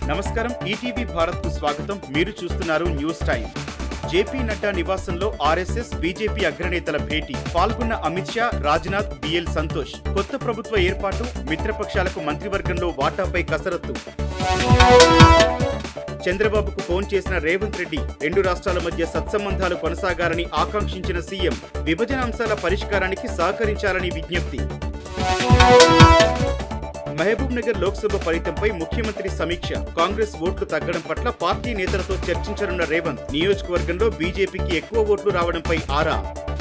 నమస్కారం ఈటీవీ భారత్ కు స్వాగతం మీరు చూస్తున్నారు న్యూస్ టైం జేపీ నడ్డా నివాసంలో ఆర్ఎస్ఎస్ బీజేపీ అగ్రనేతల భేటీ పాల్గొన్న అమిత్ షా రాజ్నాథ్ బిఎల్ సంతోష్ కొత్త ప్రభుత్వ ఏర్పాటు మిత్రపక్షాలకు మంత్రివర్గంలో వాటాపై కసరత్తు చంద్రబాబుకు ఫోన్ చేసిన రేవంత్ రెడ్డి రెండు రాష్ట్రాల మధ్య సత్సంబంధాలు కొనసాగాలని ఆకాంక్షించిన సీఎం విభజన అంశాల పరిష్కారానికి సహకరించాలని విజ్ఞప్తి మహబూబ్ నగర్ లోక్సభ ఫలితంపై ముఖ్యమంత్రి సమీక్ష కాంగ్రెస్ ఓట్లు తగ్గడం పట్ల పార్టీ నేతలతో చర్చించనున్న రేవంత్ నియోజకవర్గంలో బీజేపీకి ఎక్కువ ఓట్లు రావడంపై ఆరా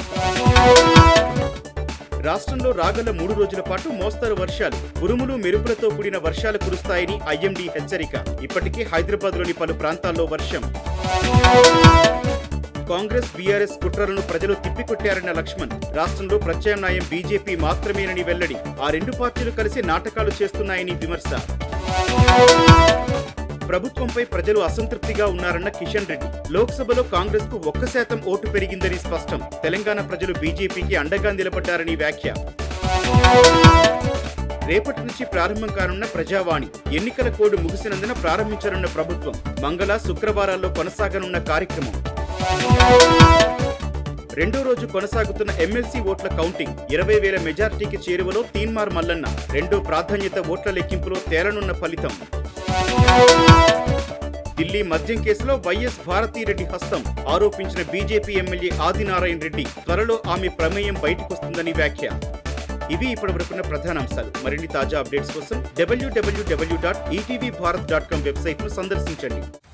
రాష్ట్రంలో రాగల మూడు రోజుల పాటు మోస్తరు వర్షాలు ఉరుములు మెరుపులతో కూడిన వర్షాలు కురుస్తాయని ఐఎండీ హెచ్చరిక ఇప్పటికే హైదరాబాద్లోని పలు ప్రాంతాల్లో వర్షం కాంగ్రెస్ బీఆర్ఎస్ కుట్రలను ప్రజలు తిప్పికొట్టారన్న లక్ష్మణ్ రాష్ట్రంలో ప్రత్యామ్నాయం బీజేపీ మాత్రమేనని వెల్లడి ఆ రెండు పార్టీలు కలిసి నాటకాలు చేస్తున్నాయని విమర్శ ప్రభుత్వంపై ప్రజలు అసంతృప్తిగా ఉన్నారన్న కిషన్ రెడ్డి లోక్సభలో కాంగ్రెస్ కు ఒక్క శాతం ఓటు పెరిగిందని స్పష్టం తెలంగాణ ప్రజలు బీజేపీకి అండగా నిలబడ్డారని వ్యాఖ్య రేపటి నుంచి ప్రారంభం కానున్న ప్రజావాణి ఎన్నికల కోడ్ ముగిసినందున ప్రారంభించనున్న ప్రభుత్వం మంగళ శుక్రవారాల్లో కొనసాగనున్న కార్యక్రమం రెండో రోజు కొనసాగుతున్న ఎమ్మెల్సీ ఓట్ల కౌంటింగ్ ఇరవై వేల మెజార్టీకి చేరువలో తీన్మార్ మల్లన్న రెండో ప్రాధాన్యత ఓట్ల లెక్కింపులో తేలనున్న ఫలితం ఢిల్లీ మద్యం కేసులో వైఎస్ భారతీరెడ్డి హస్తం ఆరోపించిన బీజేపీ ఎమ్మెల్యే ఆదినారాయణ రెడ్డి త్వరలో ఆమె ప్రమేయం బయటకొస్తుందని వ్యాఖ్య ఇవి ఇప్పటివరకున్న ప్రధాన అంశాలు మరిన్ని తాజా అప్డేట్స్ కోసం డబ్ల్యూడబ్ల్యూడబ్ల్యూ dot ETV Bharat dot com website ను సందర్శించండి